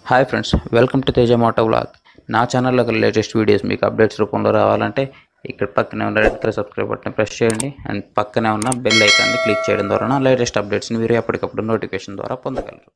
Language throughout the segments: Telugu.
hi friends welcome to Teja moto vlog నా ఛానల్లో లేటెస్ట్ వీడియోస్ మీకు అప్డేట్స్ రూపంలో రావాలంటే ఇక్కడ పక్కనే ఉన్న red colour subscribe button press చేయండి అండ్ పక్కనే ఉన్న బెల్ ఐకాన్ని క్లిక్ చేయడం ద్వారా నా లేటెస్ట్ అప్డేట్స్ని మీరు ఎప్పటికప్పుడు నోటిఫికేషన్ ద్వారా పొందగలరు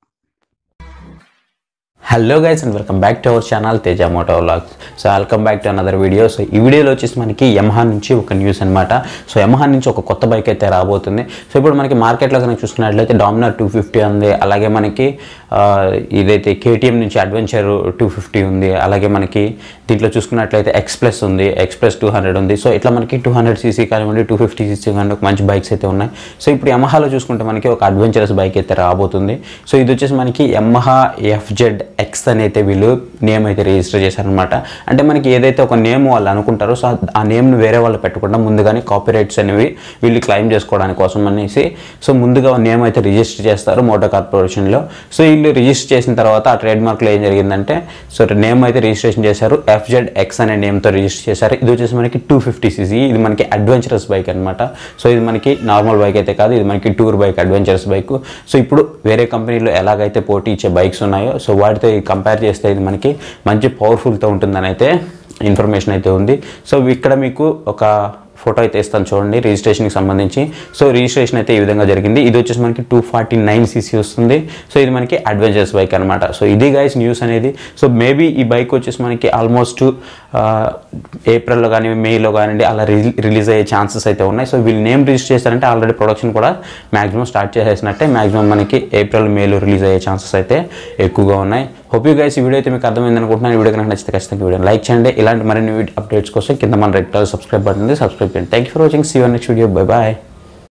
hello guys and welcome back to our channel Teja moto vlogs so welcome back to another video so ఈ వీడియోలో వచ్చేసి మనకి యమహా నుంచి ఒక న్యూస్ అనమాట సో యమహా నుంచి ఒక కొత్త బైక్ అయితే రాబోతుంది సో ఇప్పుడు మనకి మార్కెట్లో కనుక చూసుకున్నట్లయితే డామినర్ టూ ఫిఫ్టీ ఉంది అలాగే మనకి ఆ, ఇదైతే కేటీఎం నుంచి అడ్వెంచర్ టూ ఫిఫ్టీ ఉంది అలాగే మనకి దీంట్లో చూసుకున్నట్లయితే ఎక్స్ప్రెస్ ఉంది ఎక్స్ప్రెస్ టూ హండ్రెడ్ ఉంది సో ఇట్లా మనకి టూ హండ్రెడ్ సీసీ కానివ్వండి టూ ఫిఫ్టీ సీసీ కానివ్వండి ఒక మంచి బైక్స్ అయితే ఉన్నాయి సో ఇప్పుడు యమహాలో చూసుకుంటే మనకి ఒక అడ్వెంచరస్ బైక్ అయితే రాబోతుంది సో ఇది వచ్చేసి మనకి యమహా ఎఫ్జెడ్ ఎక్స్ అని అయితే వీళ్ళు నేమ్ అయితే రిజిస్టర్ చేశారనమాట అంటే మనకి ఏదైతే ఒక నేమ్ వాళ్ళు అనుకుంటారో సో ఆ నేమ్ను వేరే వాళ్ళు పెట్టకుండా ముందుగానే కాపీరైట్స్ అనేవి వీళ్ళు క్లెయిమ్ చేసుకోవడానికి కోసం అనేసి సో ముందుగా నేమ్ అయితే రిజిస్టర్ చేస్తారు మోటార్ కార్పొరేషన్లో సో వీళ్ళు రిజిస్టర్ చేసిన తర్వాత ఆ ట్రేడ్ మార్క్లో ఏం జరిగిందంటే సో నేమ్ అయితే రిజిస్ట్రేషన్ చేశారు ఎఫ్జెడ్ ఎక్స్ అనే నేమ్తో రిజిస్టర్ చేశారు ఇది వచ్చేసి మనకి టూ ఫిఫ్టీ సీసీ ఇది మనకి అడ్వెంచరస్ బైక్ అనమాట సో ఇది మనకి నార్మల్ బైక్ అయితే కాదు ఇది మనకి tour bike adventurous bike so ఇప్పుడు వేరే కంపెనీలో ఎలాగైతే పోటీ ఇచ్చే బైక్స్ ఉన్నాయో సో వాటితో కంపేర్ చేస్తే ఇది మనకి మంచి పవర్ఫుల్తో ఉంటుందని అయితే ఇన్ఫర్మేషన్ అయితే ఉంది సో ఇక్కడ మీకు ఒక ఫోటో అయితే ఇస్తాను చూడండి రిజిస్ట్రేషన్కి సంబంధించి సో రిజిస్ట్రేషన్ అయితే ఈ విధంగా జరిగింది ఇది వచ్చేసి మనకి టూ ఫార్టీ నైన్ సీసీ వస్తుంది సో ఇది మనకి అడ్వెంచర్స్ బైక్ అనమాట సో ఇది గైస్ న్యూస్ అనేది సో మేబీ ఈ బైక్ వచ్చేసి మనకి ఆల్మోస్ట్ ఏప్రిల్లో కానీ మేలో కానివ్వండి అలా రిలీ రిలీజ్ అయ్యే ఛాన్సెస్ అయితే ఉన్నాయి సో వీళ్ళు నేమ్ రిజిస్టర్ చేశారంటే ఆల్రెడీ ప్రొడక్షన్ కూడా మాక్సిమం స్టార్ట్ చేసేసినట్టే మాక్సిమం మనకి ఏప్రిల్ మేలో రిలీజ్ అయ్యే ఛాన్సెస్ అయితే ఎక్కువగా ఉన్నాయి హోప్ యూ గైస్ ఈ వీడియో అయితే మీకు అర్థమైంది అనుకుంటున్నాను ఈ వీడియో కనుక నచ్చితే ఖచ్చితంగా వీడియో లైక్ చేయండి ఇలాంటి మరిన్ని అప్డేట్స్ కోసం కింద మన రెడ్ కలర్ సబ్స్క్రైబ్ బటన్ ఉంది సబ్స్క్రైబ్ చేయండి thank you for watching see one next video bye bye